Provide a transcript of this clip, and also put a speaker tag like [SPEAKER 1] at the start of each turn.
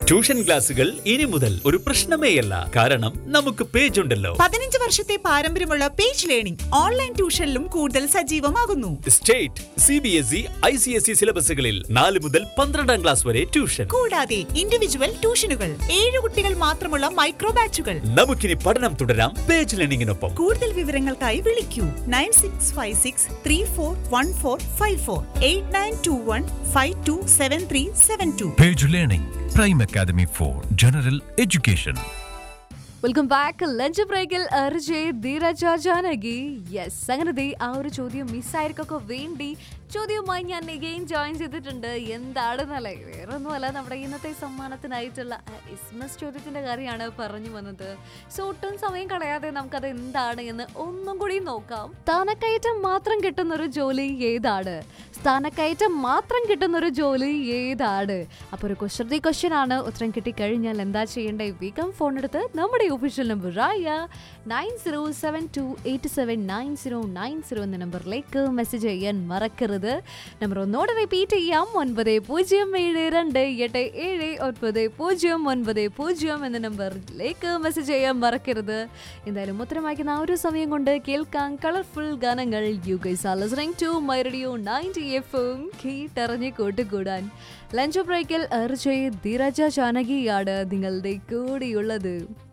[SPEAKER 1] Tuition ക്ലാസുകൾ ഇനി മുതൽ ഒരു പ്രശ്നമേയല്ല കാരണം നമുക്ക് പേജ് ഉണ്ടല്ലോ
[SPEAKER 2] പതിനഞ്ച് വർഷത്തെ പാരമ്പര്യമുള്ള പേജ് ലേണിംഗ് ഓൺലൈൻ ട്യൂഷനിലും കൂടുതൽ സജീവമാകുന്നു
[SPEAKER 1] state C B S E I C S E സിലബസുകളിൽ നാല് മുതൽ പന്ത്രണ്ടാം ക്ലാസ് വരെ ട്യൂഷൻ
[SPEAKER 2] കൂടാതെ ഇൻഡിവിജ്വൽ ട്യൂഷനുകൾ ഏഴ് കുട്ടികൾ മാത്രമുള്ള മൈക്രോ ബാച്ചുകൾ
[SPEAKER 1] നമുക്കിനി പഠനം തുടരാം പേജ് ലേണിംഗിനൊപ്പം
[SPEAKER 2] കൂടുതൽ വിവരങ്ങൾക്കായി വിളിക്കൂ nine six five six three four one four five four eight nine two one five two seven three seven two
[SPEAKER 3] Page Learning, Prime Academy for General Education.
[SPEAKER 4] Welcome back lunch ബ്രേക്കിൽ Arjay ധീരജ Janaki yes അങ്ങനെ ദേ ആ ഒരു ചോദ്യം മിസ്സായിരിക്കൊക്കെ വേണ്ടി ചോദ്യവുമായി ഞാൻ again join ചെയ്തിട്ടുണ്ട് എന്താണെന്നല്ലേ വേറെ ഒന്നുമല്ല നമ്മുടെ ഇന്നത്തെ സമ്മാനത്തിനായിട്ടുള്ള ഇസ്മസ് ചോദ്യത്തിന്റെ കാര്യമാണ് പറഞ്ഞു വന്നത് സോ ഒട്ടും സമയം കളയാതെ നമുക്കത് എന്താണ് എന്ന് ഒന്നും കൂടി നോക്കാം സ്ഥാനക്കയറ്റം മാത്രം കിട്ടുന്ന ഒരു ജോലി ഏതാണ് സ്ഥാനക്കയറ്റം മാത്രം കിട്ടുന്ന ഒരു ജോലി ഏതാണ് അപ്പൊ ഒരു കുസൃതി ക്വസ്റ്റ്യൻ ആണ് ഉത്തരം കിട്ടിക്കഴിഞ്ഞാൽ എന്താ ചെയ്യേണ്ടത് വേഗം ഫോൺ എടുത്ത് നമ്മുടെ ഒഫീഷ്യൽ നമ്പർ ആയ nine zero seven two eight seven nine zero nine zero എന്ന നമ്പറിലേക്ക് മെസ്സേജ് ചെയ്യാൻ മറക്കരുത് നമ്പർ ഒന്നോടെ റിപ്പീറ്റ് ചെയ്യാം ഒൻപത് പൂജ്യം ഏഴ് രണ്ട് എട്ട് ഏഴ് ഒൻപത് പൂജ്യം ഒൻപത് പൂജ്യം എന്ന നമ്പറിലേക്ക് മെസ്സേജ് ചെയ്യാൻ മറക്കരുത് എന്തായാലും ഉത്തരം വായിക്കുന്ന ആ ഒരു സമയം കൊണ്ട് കേൾക്കാം കളർഫുൾ ഗാനങ്ങൾ you guys are listening to my radio ninety എഫും കേട്ടറിഞ്ഞ് കൂട്ടുകൂടാൻ ലഞ്ച് ബ്രേക്കിൽ അർജയ് ധീരജ ജാനകിയാണ് നിങ്ങളുടെ കൂടെയുള്ളത്